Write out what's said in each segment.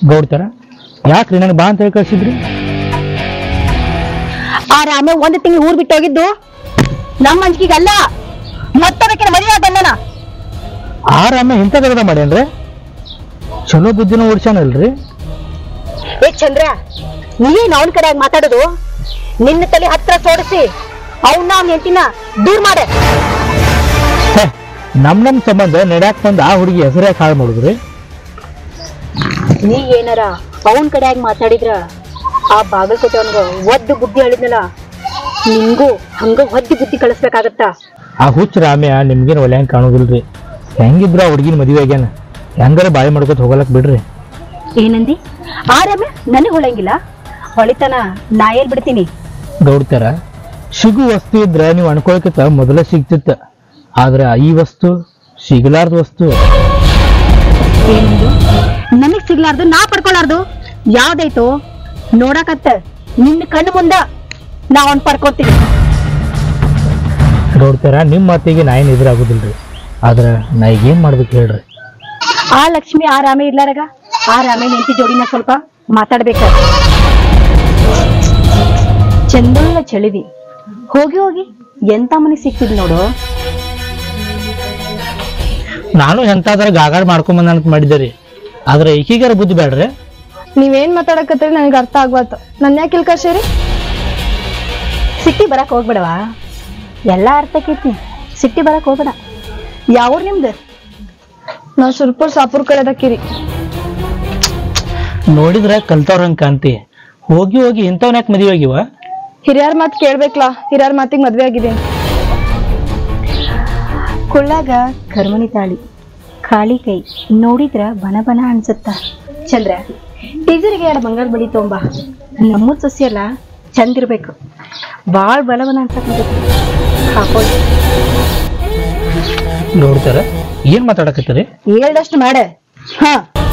ಗೌಡ್ತಾರ ಯಾಕ್ರಿ ನನಗೆ ಬಾ ಅಂತ ಹೇಳಿ ಕಳ್ಸಿದ್ರಿ ಆ ರಾಮ ಒಂದ್ ತಿಂಗಳು ಊರ್ ಬಿಟ್ಟು ಹೋಗಿದ್ದು ನಮ್ಮ ಅಂಜಿಕೆಗಲ್ಲ ಮತ್ತೊಂದಕ್ಕೆ ಮದುವೆ ಬಂದನ ಆ ರಾಮ ಇಂಥ ಕಗದ ಮಾಡ್ಯಾನ್ರಿ ಚಲೋ ಬುದ್ಧಿನ ಓಡ್ಸ್ಯಾನಲ್ರಿ ಏ ಚಂದ್ರ ನೀನ್ ಅವನ ಕಡೆ ಮಾತಾಡೋದು ನಿನ್ನ ತಲೆ ಹತ್ರ ಸೋಡಿಸಿ ಅವನ್ನ ಅವ್ನ ಹೆಂಡತಿನ ದೂರ ಮಾಡ ಹೇ, ನಮ್ ನಮ್ ಸಂಬಂಧ ನಡ್ಯಾಕ್ ಬಂದ ಆ ಹುಡುಗಿ ಹೆಸರೇ ಹಾಳು ಮಾಡುದ್ರಿ ನೀ ಏನಾರ ಅವನ್ ಕಡೆ ಆಗಿ ಮಾತಾಡಿದ್ರ ಆ ಬಾಗಲಕೋಟೆ ಅವನ್ಗ ಒದ್ದು ಬುದ್ಧಿ ಹೇಳಿದ್ನಲ್ಲ ನಿಂಗೂ ಹಂಗ ಒದ್ದು ಬುದ್ಧಿ ಕಳಿಸ್ಬೇಕಾಗತ್ತ ಆ ಹುಚ್ಚ ರಾಮ್ಯ ನಿಮ್ಗೇನು ಒಲೆ ಹಂಗೆ ಕಾಣೋದಿಲ್ರಿ ಹೆಂಗಿದ್ರ ಆ ಹುಡುಗಿನ ಮದುವೆ ಆಗ್ಯಾನ ಹೆಂಗಾರ ಬಾಯಿ ಮಾಡ್ಕೊತ ಹೋಗಲಕ್ ಬಿಡ್ರಿ ಏನಂದಿ ಆ ರಮ್ಯ ನನಗ್ ಹೊಳಂಗಿಲ್ಲ ಹೊಳಿತನ ನಾ ಏನ್ ಬಿಡ್ತೀನಿ ಗೌಡ್ತಾರ ಸಿಗು ವಸ್ತು ಇದ್ರ ನೀವು ಅನ್ಕೊಳಕಿತ್ತ ಮೊದಲ ಸಿಗ್ತಿತ್ತ ಆದ್ರ ಈ ವಸ್ತು ಸಿಗಲಾರ್ದ ವಸ್ತು ಏನಂದು ನನಗ್ ಸಿಗ್ಲಾರ್ದು ನಾ ಪಡ್ಕೊಲಾರ್ದು ಯಾವ್ದೈತೋ ನೋಡಕತ್ತ ನಿನ್ನ ಕಣ್ಣು ಮುಂದ ನಾ ಅವ್ನ್ ಪಡ್ಕೊತೀನಿ ಗೌಡ್ತಾರ ನಿಮ್ಮ ಮಾತಿಗೆ ನಾ ಏನು ಎದುರಾಗೋದಿಲ್ರಿ ಆದ್ರ ನಾ ಈಗ ಏನ್ ಮಾಡ್ಬೇಕು ಹೇಳ್ರಿ ಆ ಲಕ್ಷ್ಮಿ ಆ ರಾಮೆ ಇರ್ಲಾರಾಗ ಆ ರಾಮೆ ನಿಂತಿ ಜೋಡಿನ ಸ್ವಲ್ಪ ಮಾತಾಡ್ಬೇಕ ಚಂದಲ್ಲ ಚಳಿವಿ ಹೋಗಿ ಹೋಗಿ ಎಂತ ಮನೆ ಸಿಕ್ತಿದ್ ನೋಡು ನಾನು ಎಂತಾದ್ರ ಗಾಗಾಡ್ ಮಾಡ್ಕೊಂಬಂದ ಅಂತ ಮಾಡಿದ್ದೆ ರೀ ಆದ್ರ ಈಗೀಗಾರ ಬುದ್ಧಿ ಬೇಡ್ರಿ ನೀವೇನ್ ಮಾತಾಡಕತ್ತೀರಿ ನನಗೆ ಅರ್ಥ ಆಗ್ಬಾರ್ದು ನನ್ನ ಯಾಕೆ ಇಲ್ಲಿ ಕರ್ಸೀರಿ ಸಿಟ್ಟಿ ಬರಕ್ ಹೋಗ್ಬೇಡವಾ ಎಲ್ಲಾ ಅರ್ಥಕ್ಕೈತಿ ಸಿಟ್ಟಿ ಬರಕ್ ಹೋಗ್ಬೇಡ ಯಾವ್ರು ನಿಮ್ದು ನಾ ಸುರ್ಪುರ್ ಸಾಪುರ್ ಕಡೆ ಅದಕ್ಕಿರಿ ನೋಡಿದ್ರ ಕಲ್ತವ್ರಂಗ್ ಕಾಂತಿ ಹೋಗಿ ಹೋಗಿ ಇಂಥವ್ನ ಯಾಕೆ ಮದುವೆ ಆಗಿವ ಹಿರಿಯರ ಮಾತು ಕೇಳ್ಬೇಕಲ್ಲ ಹಿರಿಯರ ಮಾತಿಗೆ ಮದ್ವೆ ಆಗಿದ್ದೀನಿ ಕೊಳ್ಳಾಗ ಕರ್ಮಣಿ ತಾಳಿ ಖಾಲಿ ಕೈ ನೋಡಿದ್ರ ಬನ ಬನ ಅನ್ಸುತ್ತ ಚಂದ್ರ ಟೀಚರ್ಗೆ ಎರಡು ಬಂಗಾರ ಬಡಿ ತೊಂಬ ನಮ್ಮೂರ್ ಸೊಸಿ ಅಲ್ಲ ಚಂದ ಇರ್ಬೇಕು ಬಾಳ್ ಬಲವನ ಅನ್ಸಕ್ ಹಾಕೊಳ್ಳಿ ನೋಡ್ತಾರ ಏನ್ ಮಾತಾಡಕತ್ತೀರಿ ಹೇಳ್ದಷ್ಟು ಮಾಡ ಹಾ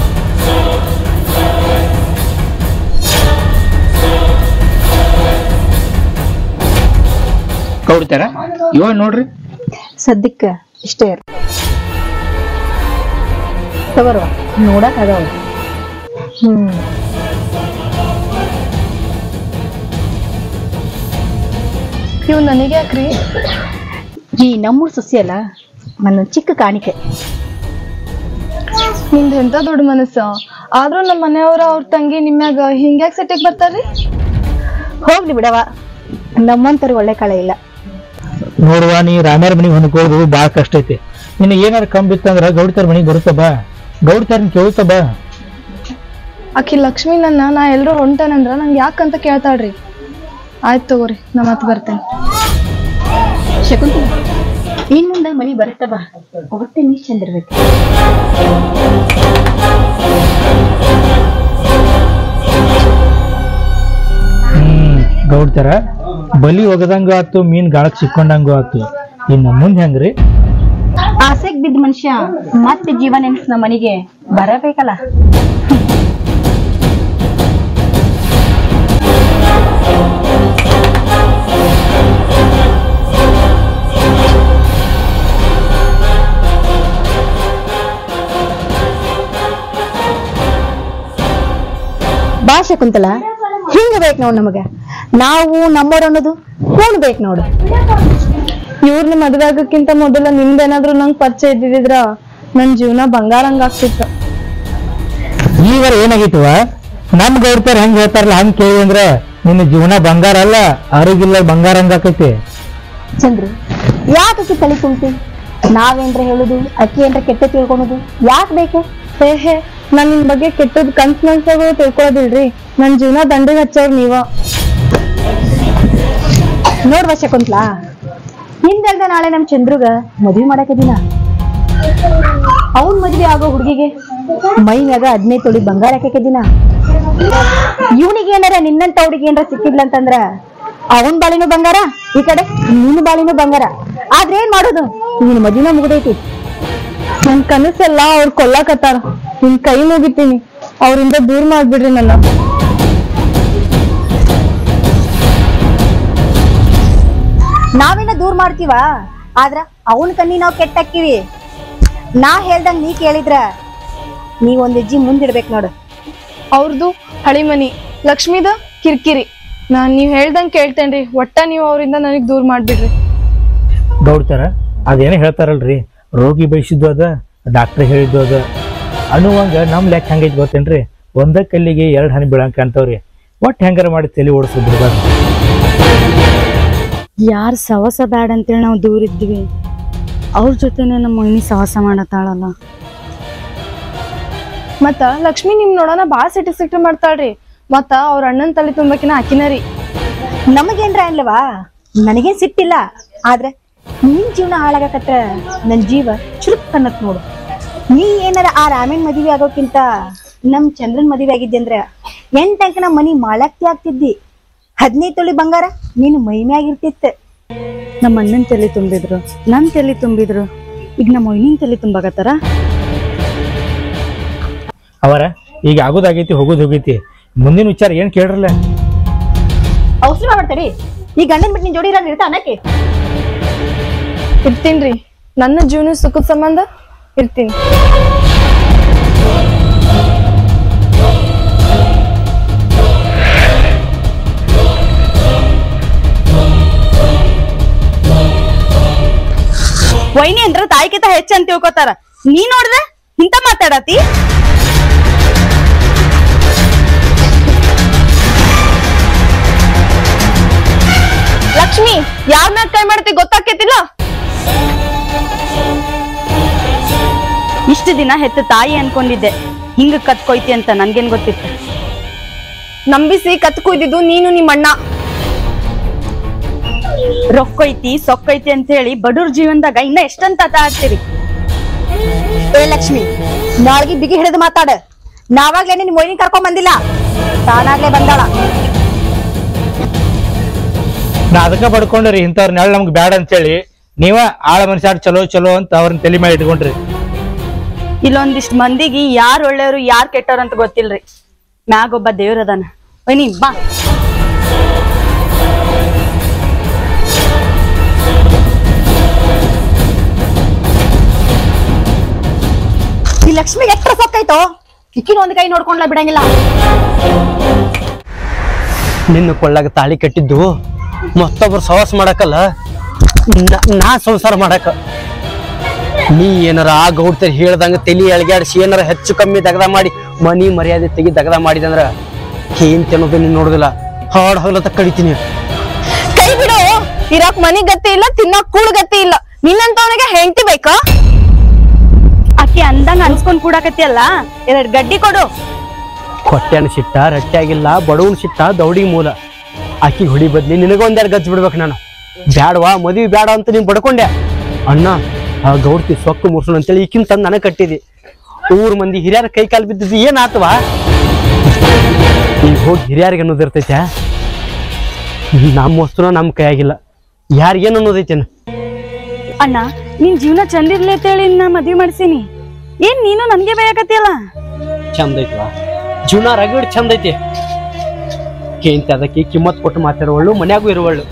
ಗೌಡ್ತಾರ ಇವ ನೋಡ್ರಿ ಸದ್ಯಕ್ಕ ಇಷ್ಟೇ ಇರು ತಗೋರುವ ನೋಡಕ್ ಅದಾವ ಹ್ಮ್ ಇವ್ ನನಗೆ ಯಾಕ್ರಿ ಈ ನಮ್ಮೂರ್ ಸೊಸಿ ಅಲ್ಲ ನನ್ನ ಚಿಕ್ಕ ಕಾಣಿಕೆ ನಿಮ್ದು ಎಂತ ದೊಡ್ಡ ಮನಸ್ಸು ಆದ್ರೂ ನಮ್ಮ ಮನೆಯವ್ರ ಅವ್ರ ತಂಗಿ ನಿಮ್ಯಾಗ ಹಿಂಗ್ಯಾಕ್ ಸಿಟ್ಟಿಗೆ ಬರ್ತಾರ್ರಿ ಹೋಗ್ಲಿ ಬಿಡವ ನಮ್ಮಂತರು ಒಳ್ಳೆ ಕಳೆ ಇಲ್ಲ ನೋಡುವ ನೀ ರಾಮ್ಯಾರ ಮನಿಗೆ ಹೊಂದ್ಕೊಳ್ಳೋದು ಭಾಳ ಕಷ್ಟ ಐತಿ ನಿನಗೆ ಏನಾರ ಕಂಬಿತ್ತಂದ್ರ ಗೌಡ್ತಾರ ಮನಿಗೆ ಬರುತ್ತ ಬಾ ಗೌಡ್ತಾರನ್ ಕೇಳ್ತ ಬಾ ಆಕಿ ಲಕ್ಷ್ಮಿ ನನ್ನ ನಾ ಎಲ್ರು ಹೊಂಟೇನಂದ್ರ ನಂಗೆ ಯಾಕಂತ ಕೇಳ್ತಾಳ್ರಿ ಆಯ್ತು ತಗೋರಿ ನಾ ಮತ್ತೆ ಬರ್ತೇನೆ ಶಕುಂತಲ ಇನ್ ಮುಂದೆ ಮನಿ ಬರುತ್ತ ಬಾ ಹೊಟ್ಟೆ ನೀ ಚಂದಿರ್ಬೇಕು ಹ್ಮ್ ಗೌಡ್ತಾರ ಬಲಿ ಒಗದಂಗ ಆತು ಮೀನ್ ಗಾಳಕ್ ಸಿಕ್ಕೊಂಡಂಗೂ ಆತು ಇನ್ನು ಮುಂದೆ ಹೆಂಗ್ರಿ ಆಸೆಗ್ ಬಿದ್ದ ಮನುಷ್ಯ ಮತ್ತೆ ಜೀವ ನೆನ್ಸ್ ನಮ್ಮ ಮನೆಗೆ ಬರಬೇಕಲ್ಲ ಬಾ ಶಕುಂತಲ ಹಿಂಗ ಬೇಕು ನೋಡ್ ನಮಗ ನಾವು ನಮ್ಮೋರ್ ಅನ್ನೋದು ಕೂಣ್ ಬೇಕು ನೋಡು ಇವ್ರನ್ನ ಮದ್ವೆ ಆಗಕ್ಕಿಂತ ಮೊದಲ ನಿಮ್ದೇನಾದ್ರೂ ನಂಗೆ ಪರಿಚಯ ಇದ್ದಿದ್ರ ನನ್ ಜೀವನ ಬಂಗಾರ ಹಂಗಾಗ್ತಿತ್ತು ಈಗಾರ ಏನಾಗಿತ್ತವ ನಮ್ ಗೌಡ್ತಾರ ಹೆಂಗ್ ಹೇಳ್ತಾರಲ್ಲ ಹಂಗ್ ಕೇಳಿ ಅಂದ್ರ ನಿನ್ನ ಜೀವನ ಬಂಗಾರ ಅಲ್ಲ ಆರೋಗ್ಯ ಬಂಗಾರ ಹಂಗಾಕೈತಿ ಚಂದ್ರು ಯಾಕೆ ತಲೆ ತುಂಬ್ತಿ ನಾವೇನ್ರ ಹೇಳುದು ಅಕ್ಕಿ ಏನ್ರ ಕೆಟ್ಟ ತಿಳ್ಕೊಳೋದು ಯಾಕೆ ಬೇಕು ಹೇ ಹೇ ನಾನ್ ನಿಮ್ ಬಗ್ಗೆ ಕೆಟ್ಟದ್ ಕನ್ಸ್ ಮನ್ಸಾಗಳು ತಿಳ್ಕೊಳೋದಿಲ್ರಿ ನನ್ ಜೀವನ ದಂಡಿಗೆ ಹಚ್ಚೋರ್ ನೀವ ನೋಡ್ವ ಶಕುಂತ್ಲಾ ಹಿಂದಲ್ದ ನಾಳೆ ನಮ್ ಚಂದ್ರುಗ ಮದ್ವಿ ಮಾಡಕದಿನ ಅವನ್ ಮದ್ವೆ ಆಗೋ ಹುಡುಗಿಗೆ ಮೈ ಮ್ಯಾಗ ಹದಿನೈದು ತೊಳಿ ಬಂಗಾರ ಹಾಕದಿನ ಇವನಿಗೆ ಏನಾರ ನಿನ್ನಂತ ಹುಡುಗಿ ಏನಾರ ಸಿಕ್ಕಿದ್ಲ ಅಂತಂದ್ರ ಅವನ್ ಬಾಳಿನೂ ಬಂಗಾರ ಈ ಕಡೆ ನೀನು ಬಾಳಿನೂ ಬಂಗಾರ ಆದ್ರೆ ಏನ್ ಮಾಡೋದು ನೀನ್ ಮದ್ವಿನ ಮುಗ್ದೈತಿ ನನ್ ಕನಸೆಲ್ಲ ಅವ್ರ ಕೊಲ್ಲಾಕತ್ತಾರ ನಿಮ್ ಕೈ ಮುಗಿತೀನಿ ಅವ್ರಿಂದ ದೂರ ಮಾಡ್ಬಿಡ್ರಿ ನನ್ನ ನಾವೇನ ದೂರ ಮಾಡ್ತೀವ ಆದ್ರ ಅವನ್ ಕಣ್ಣಿ ನಾವ್ ಕೆಟ್ಟಾಕಿವಿ ನಾ ಹೇಳ್ದಂಗ್ ನೀ ಕೇಳಿದ್ರ ನೀ ಒಂದ್ ಹೆಜ್ಜಿ ಮುಂದಿಡ್ಬೇಕು ನೋಡು ಅವ್ರದ್ದು ಹಳಿ ಮನಿ ಲಕ್ಷ್ಮಿದ ಕಿರಿಕಿರಿ ನಾನ್ ನೀವ್ ಹೇಳ್ದಂಗ್ ಕೇಳ್ತೇನ್ರಿ ಒಟ್ಟ ನೀವು ಅವರಿಂದ ನನಗ್ ದೂರ ಮಾಡ್ಬಿಡ್ರಿ ಗೌಡ್ತಾರ ಅದೇನೋ ಹೇಳ್ತಾರಲ್ರಿ ರೋಗಿ ಬಯಸಿದ್ದು ಅದ ಡಾಕ್ಟರ್ ಹೇಳಿದ್ದು ಅದ ಅನ್ನುವಂಗ ನಮ್ ಲೆಕ್ಕ ಹಂಗೈತಿ ಗೊತ್ತೇನ್ರಿ ಒಂದ ಕಲ್ಲಿಗೆ ಎರಡ್ ಹನಿ ಬೀಳಂಕ ಅಂತವ್ರಿ ಒಟ್ಟು ಹೆಂಗಾರ ಮಾಡಿ ತಲೆ ಓಡಿಸಿದ್ರು ಯಾರು ಸವಸ ಬ್ಯಾಡ ಅಂತೇಳಿ ನಾವು ದೂರ ಇದ್ವಿ ಅವ್ರ ಜೊತೆನೆ ನಮ್ಮ ಮೊಯ್ನಿ ಸಹವಾಸ ಮಾಡತ್ತಾಳಲ್ಲ ಮತ್ತ ಲಕ್ಷ್ಮಿ ನಿಮ್ ನೋಡೋಣ ಬಾಳ ಸಿಟಿ ಸಿಟಿ ಮಾಡ್ತಾಳ್ರಿ ಮತ್ತ ಅವ್ರ ಅಣ್ಣನ್ ತಲೆ ತುಂಬಕಿನ ಹಾಕಿನ ರೀ ನಮಗೇನ್ರ ಅಲ್ವಾ ನನಗೇನ್ ಸಿಟ್ಟಿಲ್ಲ ಆದ್ರೆ ನಿನ್ ಜೀವನ ಹಾಳಾಗಕತ್ರ ನನ್ ಜೀವ ಚುರುಕ್ ಅನ್ನತ್ ನೋಡು ನೀ ಏನಾರ ಆ ರಾಮೇಣ್ ಮದುವೆ ಆಗೋಕ್ಕಿಂತ ನಮ್ ಚಂದ್ರನ್ ಮದುವೆ ಆಗಿದ್ದೆ ಅಂದ್ರೆ ಎಂಟ್ ಅಂಕನ ಮನಿ ಮಾಳಕ್ತಿ ಆಗ್ತಿದ್ದಿ ಹದಿನೈದು ತೊಳಿ ಬಂಗಾರ ನೀನು ಮೈಮೆ ಆಗಿರ್ತಿತ್ತ ನಮ್ಮ ಅಣ್ಣನ್ ತಲೆ ತುಂಬಿದ್ರು ನನ್ ತಲೆ ತುಂಬಿದ್ರು ಈಗ ನಮ್ಮ ಮೊಯ್ನಿನ್ ತಲೆ ತುಂಬಾಕತ್ತಾರ ಅವರ ಈಗ ಆಗೋದಾಗೈತಿ ಹೋಗೋದ್ ಹೋಗೈತಿ ಮುಂದಿನ ವಿಚಾರ ಏನ್ ಕೇಳ್ರಲ್ಲ ಅವಸರ ಮಾಡ್ತಾರಿ ಈ ಗಂಡನ್ ಬಿಟ್ಟು ನಿನ್ ಜೋಡಿ ಇರೋದ್ ಇರ್ತಾ ಅನ್ನಕ್ಕೆ ಇರ್ತೀನ್ರಿ ನನ್ನ ಜೀವನ ಸುಖದ ಸಂಬಂಧ ಇರ್ತೀನಿ ವೈನಿ ಅಂದ್ರ ತಾಯಿಕಿತ ಹೆಚ್ಚ ಅಂತ ತಿಳ್ಕೊತಾರ ನೀ ನೋಡ್ದ ಇಂತ ಮಾತಾಡತಿ ಲಕ್ಷ್ಮಿ ಯಾರ ಮ್ಯಾಗ ಕೈ ಮಾಡ್ತಿ ಗೊತ್ತಾಕೇತಿಲ್ಲ ಇಷ್ಟು ದಿನ ಹೆತ್ತ ತಾಯಿ ಅನ್ಕೊಂಡಿದ್ದೆ ಹಿಂಗ ಕತ್ಕೊಯ್ತಿ ಅಂತ ನನ್ಗೇನ್ ಗೊತ್ತಿತ್ತು ನಂಬಿಸಿ ಕತ್ ಕುಯ್ದಿದ್ದು ನೀನು ನಿಮ್ಮ ಅಣ್ಣ ರೊಕ್ಕೈತಿ ಸೊಕ್ಕೈತಿ ಅಂತ ಹೇಳಿ ಬಡವ್ರ ಜೀವನದಾಗ ಇನ್ನ ಎಷ್ಟಂತ ಆಟ ಆಡ್ತೀರಿ ಏ ಲಕ್ಷ್ಮಿ ನಾಳ್ಗಿ ಬಿಗಿ ಹಿಡಿದು ಮಾತಾಡ ನಾವಾಗ್ಲೇ ನಿನ್ ಮೊಯ್ನಿ ಕರ್ಕೊಂಡ್ ಬಂದಿಲ್ಲ ತಾನಾಗ್ಲೇ ಬಂದಾಳ ನಾ ಅದಕ್ಕ ಬಡ್ಕೊಂಡ್ರಿ ಇಂಥವ್ರ ನೆಳ ನಮ್ಗೆ ಬ್ಯಾಡ ಅಂತೇಳಿ ನೀವ ಆಳ ಮನುಷ್ಯಾರ್ ಚಲೋ ಚಲೋ ಅಂತ ಅವ್ರನ್ನ ತಲೆ ಮೇಲೆ ಇಟ್ಕೊಂಡ್ರಿ ಇಲ್ಲೊಂದಿಷ್ಟ್ ಮಂದಿಗೆ ಯಾರ್ ಒಳ್ಳೆಯವ್ರು ಯಾರ್ ಕೆಟ್ಟವ್ರು ಅಂತ ಗೊತ್ತಿಲ್ರಿ ಮ್ಯಾಗೊಬ್ಬ ದೇವ್ರದಾನ ವೈನಿ ಬಾ ಈ ಲಕ್ಷ್ಮಿಗೆ ಎಷ್ಟ್ ಸೊಕ್ಕೈತೋ ಇಕ್ಕಿನ ಒಂದ್ ಕೈ ನೋಡ್ಕೊಂಡ್ಲ ಬಿಡಂಗಿಲ್ಲ ನಿನ್ನ ಕೊಳ್ಳಾಗ ತಾಳಿ ಕಟ್ಟಿದ್ದು ಮತ್ತೊಬ್ರು ಸವಾಸ ಮಾಡಕ್ಕಲ್ಲ ನಾ- ನಾ ಸಂಸಾರ ಮಾಡಕ ನೀ ಏನಾರ ಆ ಗೌಡ್ತರ್ ಹೇಳ್ದಂಗ ತಲಿ ಎಳ್ಗ್ಯಾಡ್ಸಿ ಏನಾರ ಹೆಚ್ಚು ಕಮ್ಮಿ ದಗದ ಮಾಡಿ ಮನಿ ಮರ್ಯಾದೆ ತೆಗಿ ದಗದ ಮಾಡಿದಂದ್ರ ಏನ್ ತಿನ್ನೋದು ನೀನ್ ನೋಡುದಿಲ್ಲ ಹಾಡ್ ಹಗಲತ್ತ ಕಡಿತೀನಿ ಕೈ ಬಿಡು ಇರಾಕ್ ಮನಿ ಗತಿ ಇಲ್ಲ ತಿನ್ನಕ್ ಕೂಳ್ ಗತಿ ಇಲ್ಲ ನಿನ್ನಂತವನಿಗೆ ಹೆಂಡತಿ ಬೇಕಾ ಅಕ್ಕಿ ಅಂದಂಗ ಅನ್ಸ್ಕೊಂಡ್ ಕೂಡಾಕತ್ತಿಯಲ್ಲ ಎರಡ್ ಗಡ್ಡಿ ಕೊಡು ಹೊಟ್ಟೆನ ಸಿಟ್ಟ ರಟ್ಟೆ ಆಗಿಲ್ಲ ಬಡವನ್ ಸಿಟ್ಟ ದೌಡಿ ಮೂಲ ಆಕಿ ಹೊಡಿ ಬದ್ಲಿ ನಿನಗೊಂದೆರಡು ಗಚ್ಚ ಬಿಡ್ಬೇಕು ನಾನು ಬ್ಯಾಡವಾ ಮದ್ವಿ ಬ್ಯಾಡ ಅಂತ ನೀನ್ ಬಡ್ಕೊಂಡೆ ಅಣ್ಣ ಆ ಗೌಡ್ತಿ ಸೊಕ್ಕು ಮುರ್ಸೋಣ ಅಂತೇಳಿ ಈಕಿನ ತಂದು ನನಗೆ ಕಟ್ಟಿದಿ ಊರ್ ಮಂದಿ ಹಿರಿಯರ ಕೈ ಕಾಲು ಬಿದ್ದಿದ್ದು ಏನ್ ಆತವಾ ಈಗ ಹೋಗಿ ಹಿರಿಯರಿಗೆ ಅನ್ನೋದು ಇರ್ತೈತೆ ನಮ್ಮ ವಸ್ತುನ ನಮ್ಮ ಕೈಯಾಗಿಲ್ಲ ಯಾರಿಗೇನು ಅನ್ನೋದೈತೇನು ಅಣ್ಣ ನಿನ್ ಜೀವನ ಚಂದ ಇರ್ಲಿ ಅಂತೇಳಿ ನಾ ಮದ್ವಿ ಮಾಡ್ಸೀನಿ ಏನ್ ನೀನು ನನ್ಗೆ ಬೇಯಕತ್ತಿಯಲ್ಲ ಚಂದ ಐತವಾ ಜೀವನ ರಗಡ್ ಚಂದ ಐತಿ ಕೇಂತ ಅದಕ್ಕೆ ಕಿಮ್ಮತ್ ಕೊಟ್ಟು ಮಾತಾಡುವಳು ಮನ್ಯಾಗೂ ಇರುವಳು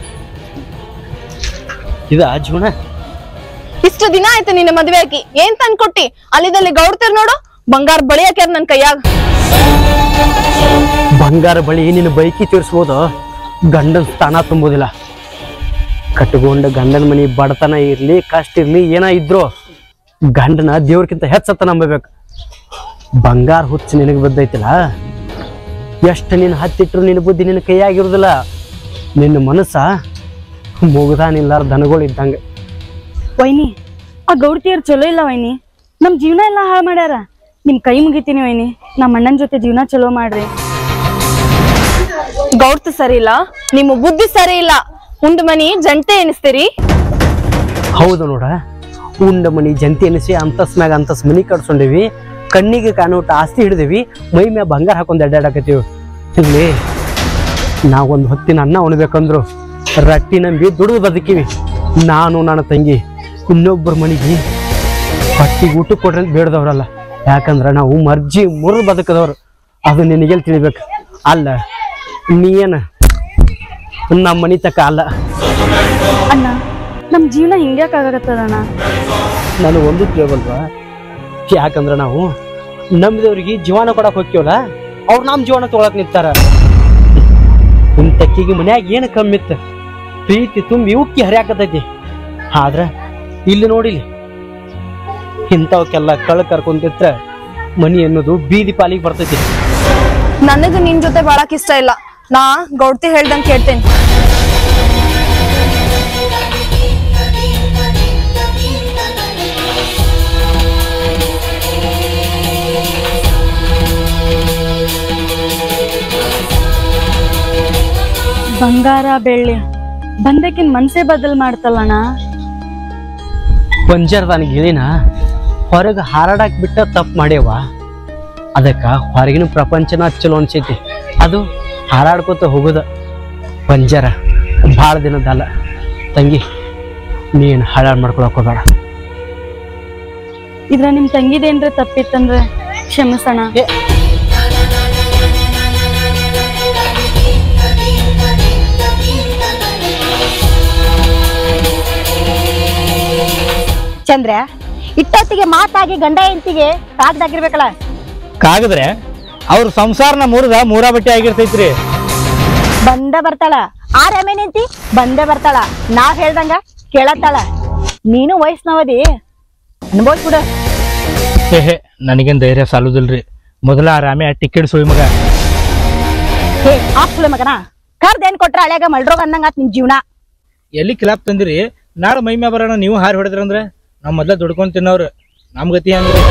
ಇದ ಜೀವನ ಇಷ್ಟು ದಿನ ಆಯ್ತು ನಿನ್ನ ಮದ್ವೆ ಆಕಿ ಏನ್ ತಂದ್ಕೊಟ್ಟಿ ಅಲ್ಲಿದಲ್ಲಿ ಗೌಡ್ತಿರ್ ನೋಡು ಬಂಗಾರ ಬಳಿ ಹಾಕ್ಯಾರ ನನ್ ಕೈಯಾಗ ಬಂಗಾರ ಬಳಿ ನಿನ್ನ ಬೈಕಿ ತೀರ್ಸ್ಬೋದು ಗಂಡನ ಸ್ಥಾನ ತುಂಬೋದಿಲ್ಲ ಕಟ್ಕೊಂಡ ಗಂಡನ ಮನಿ ಬಡತನ ಇರ್ಲಿ ಕಷ್ಟ ಇರ್ಲಿ ಏನ ಇದ್ರು ಗಂಡನ ದೇವ್ರಕ್ಕಿಂತ ಹೆಚ್ಚತ್ತ ನಂಬಬೇಕು ಬಂಗಾರ ಹುಚ್ಚು ನಿನಗೆ ಬಿದ್ದೈತಿಲ್ಲ ಎಷ್ಟು ನಿನ್ನ ಹತ್ತಿಟ್ರು ನಿನ್ನ ಬುದ್ಧಿ ನಿನ್ನ ಕೈಯಾಗಿರುದಿಲ್ಲ ನಿನ್ನ ಮನಸ್ಸ ಮುಗ್ದಾನಿಲ್ಲಾರ ದನಗಳು ಇದ್ದಂಗೆ ವೈನಿ ಆ ಗೌಡ್ತಿಯರ್ ಚಲೋ ಇಲ್ಲ ವೈನಿ ನಮ್ ಜೀವನ ಎಲ್ಲ ಹಾಳು ಮಾಡ್ಯಾರ ನಿಮ್ ಕೈ ಮುಗಿತೀನಿ ವೈನಿ ನಮ್ಮ ಅಣ್ಣನ ಜೊತೆ ಜೀವನ ಚಲೋ ಮಾಡ್ರಿ ಗೌಡ್ತ ಸರಿ ಇಲ್ಲ ನಿಮ್ಮ ಬುದ್ಧಿ ಸರಿ ಇಲ್ಲ ಉಂಡ್ ಮನಿ ಜಂಟೆ ಎನಿಸ್ತೀರಿ ಹೌದು ನೋಡ ಉಂಡ ಮನಿ ಜಂತಿ ಎನಿಸಿ ಅಂತಸ್ ಮ್ಯಾಗ ಅಂತಸ್ ಮನಿ ಕಟ್ಸ್ಕೊಂಡೇವಿ ಕಣ್ಣಿಗೆ ಕಾಣೋಟ ಆಸ್ತಿ ಹಿಡಿದೇವಿ ಮೈ ಮ್ಯಾಗ ಬಂಗಾರ ಹಾಕೊಂಡ್ ಅಡ್ಡಾಡಕತ್ತೀವಿ ಇಲ್ಲಿ ನಾವೊಂದು ಹೊತ್ತಿನ ಅನ್ನ ಉಣ್ಬೇಕಂದ್ರು ರಟ್ಟಿ ನಂಬಿ ದುಡಿದು ಬದುಕಿವಿ ನಾನು ನನ್ನ ತಂಗಿ ಇನ್ನೊಬ್ಬರ ಮನಿಗೆ ಹೊಟ್ಟಿಗೆ ಊಟ ಕೊಡ್ರಿ ಅಂತ ಬೇಡದವ್ರಲ್ಲ ಯಾಕಂದ್ರ ನಾವು ಮರ್ಜಿ ಮುರಿದು ಬದುಕದವ್ರು ಅದು ನಿನಗೆಲ್ಲಿ ತಿಳಿಬೇಕು ಅಲ್ಲ ನೀ ಏನ ನಮ್ಮ ಮನಿ ತಕ ಅಲ್ಲ ಅಣ್ಣ ನಮ್ ಜೀವನ ಹಿಂಗ್ಯಾಕ್ ಆಗಕತ್ತದಣ್ಣ ನಾನು ಒಂದು ಕೇಳಬಲ್ವಾ ಯಾಕಂದ್ರೆ ನಾವು ನಂಬಿದವ್ರಿಗೆ ಜೀವನ ಕೊಡಕ್ ಹೋಗ್ತೀವಲ್ಲ ಅವ್ರು ನಮ್ಮ ಜೀವನ ತೊಗೊಳಕ್ ನಿಂತಾರ ನಿಮ್ ತೆಕ್ಕಿಗೆ ಮನ್ಯಾಗ ಏನು ಕಮ್ಮಿ ಇತ್ತು ಪ್ರೀತಿ ತುಂಬಿ ಉಕ್ಕಿ ಹರಿಯಾಕತೈತಿ ಆದ್ರ ಇಲ್ಲಿ ನೋಡಿಲಿ ಇಂಥವಕ್ಕೆಲ್ಲ ಕಳ್ ಕರ್ಕೊಂತಿತ್ರ ಮನಿ ಅನ್ನೋದು ಬೀದಿ ಪಾಲಿಗೆ ಬರ್ತೈತಿ ನನಗ ನಿನ್ ಜೊತೆ ಬಾಳಕ್ ಇಷ್ಟ ಇಲ್ಲ ನಾ ಗೌಡ್ತಿ ಹೇಳ್ದಂಗ್ ಕೇಳ್ತೇನೆ ಬಂಗಾರ ಬೆಳ್ಳಿ ಬಂದಕ್ಕಿನ್ ಮನ್ಸೇ ಬದಲ್ ಮಾಡ್ತಲ್ಲಣ್ಣ ಪಂಜರದಾನಿಗೆ ಹೇಳಿನ ಹೊರಗೆ ಹಾರಾಡಕ್ ಬಿಟ್ಟ ತಪ್ಪು ಮಾಡ್ಯವ ಅದಕ್ಕ ಹೊರಗಿನ ಪ್ರಪಂಚನ ಚಲೋ ಅನ್ಸೈತಿ ಅದು ಹಾರಾಡ್ಕೋತ ಹೋಗುದ ಪಂಜರ ಭಾಳ ದಿನದಲ್ಲ ತಂಗಿ ನೀನು ಹಾಳಾಡ್ ಮಾಡ್ಕೊಳಕ್ ಹೋಗಬೇಡ ಇದ್ರ ನಿಮ್ ತಂಗಿದೇನ್ರ ತಪ್ಪಿತ್ತಂದ್ರೆ ಕ್ಷಮಿಸಣ ಚಂದ್ರ ಇಟ್ಟೊತ್ತಿಗೆ ಮಾತಾಗಿ ಗಂಡ ಹೆಂಡತಿಗೆ ಕಾಗ್ದಾಗಿರ್ಬೇಕಲ್ಲ ಕಾಗದ್ರೆ ಅವ್ರ ಸಂಸಾರನ ಮುರಿದ ಮೂರ ಬಟ್ಟೆ ಆಗಿರ್ತೈತ್ರಿ ಬಂದ ಬರ್ತಾಳ ಆರಾಮೇ ನಿಂತಿ ಬಂದೇ ಬರ್ತಾಳ ನಾವ್ ಹೇಳ್ದಂಗ ಕೇಳತ್ತಾಳ ನೀನು ವಯಸ್ಸಿನವದಿ ಅನ್ಬೋದ್ ಹೇ ಹೇ ನನಗೇನ್ ಧೈರ್ಯ ಸಾಲುದಿಲ್ರಿ ಮೊದಲ ಆರಾಮೆ ಟಿಕೆಟ್ ಸುಳಿ ಮಗ ಹೇ ಆಸ್ಕುಳ ಮಗನ ಕರ್ದೇನ್ ಕೊಟ್ರ ಹಳ್ಯಾಗ ಮಳ್ರೋಗ ಅಂದಂಗಾತ್ ನಿನ್ ಜೀವನ ಎಲ್ಲಿ ಕಿಲಾಪ್ ತಂದಿರಿ ನಾಳೆ ಮೈ ಮ್ಯಾ ಬರೋಣ ನೀವು ಹಾರಿ ಹೊಡೆದ್ರಂದ್ರೆ ನಾವು ಮೊದ್ಲ ದುಡ್ಕೊಂಡ್ ತಿನ್ನೋರು ನಮ್ ಗತಿ ಹಂಗ್ರಿ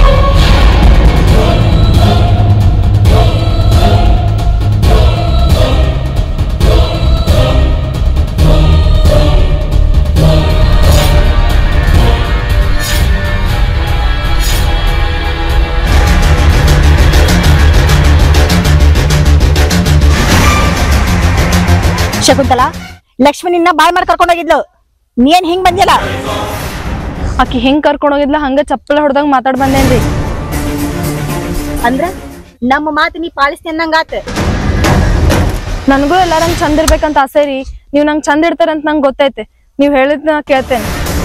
ಶಕುಂತಲಾ ಲಕ್ಷ್ಮಿ ನಿನ್ನ ಬಾಯ್ ಮಾಡಿ ಕರ್ಕೊಂಡ್ ಹೋಗಿದ್ಲು ನೀನ್ ಹಿಂಗ್ ಬಂದಿಲ್ಲ ಆಕಿ ಹೆಂಗ್ ಕರ್ಕೊಂಡ್ ಹೋಗಿದ್ಲ ಹಂಗ ಚಪ್ಪಲ ಹೊಡ್ದಂಗ್ ಮಾತಾಡ್ ಬಂದೇನ್ರಿ ಅಂದ್ರ ನಮ್ಮ ಮಾತು ನೀ ಪಾಲಿಸ್ತಿ ಅನ್ನಂಗಾತ ನನಗೂ ಎಲ್ಲಾರಂಗ್ ಚಂದ ಇರ್ಬೇಕಂತ ಆಸೆ ರೀ ನೀವ್ ನಂಗ್ ಚಂದ ಇರ್ತಾರಂತ ನಂಗೆ ಗೊತ್ತೈತೆ ನೀವ್ ಹೇಳಿದ್ ನಾ ಕೇಳ್ತೇನೆ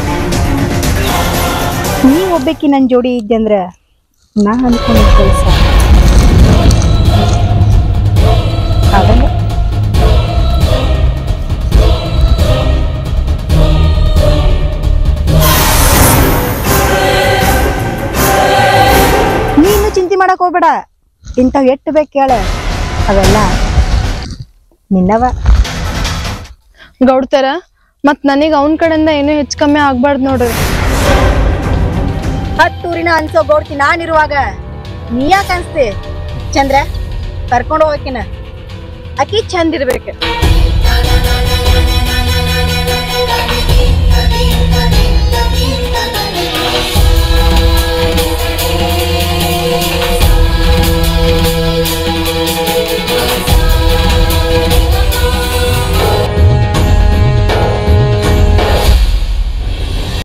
ನೀ ಒಬ್ಬಾಕಿ ನನ್ ಜೋಡಿ ಇದ್ದೆ ಅಂದ್ರ ನಾ ಅನ್ಕೊಂಡಿದ್ ಕೆಲ್ಸ ಆಗಲ್ಲ ನೀನು ಚಿಂತೆ ಮಾಡಕ್ ಹೋಗ್ಬೇಡ ಇಂಥವ್ ಎಟ್ಟು ಬೇಕು ಕೇಳ ಅವೆಲ್ಲ ನಿನ್ನವ ಗೌಡ್ತಾರ ಮತ್ ನನಗ್ ಅವನ್ ಕಡೆಯಿಂದ ಏನೂ ಹೆಚ್ಚು ಕಮ್ಮಿ ಆಗ್ಬಾರ್ದು ನೋಡ್ರಿ ಹತ್ತೂರಿನ ಅನ್ಸೋ ಗೌಡ್ತಿ ನಾನಿರುವಾಗ ನೀ ಯಾಕೆ ಅನ್ಸ್ತಿ ಚಂದ್ರ ಕರ್ಕೊಂಡು ಹೋಗಕಿನ ಅಕ್ಕಿ ಚಂದ ಇರ್ಬೇಕು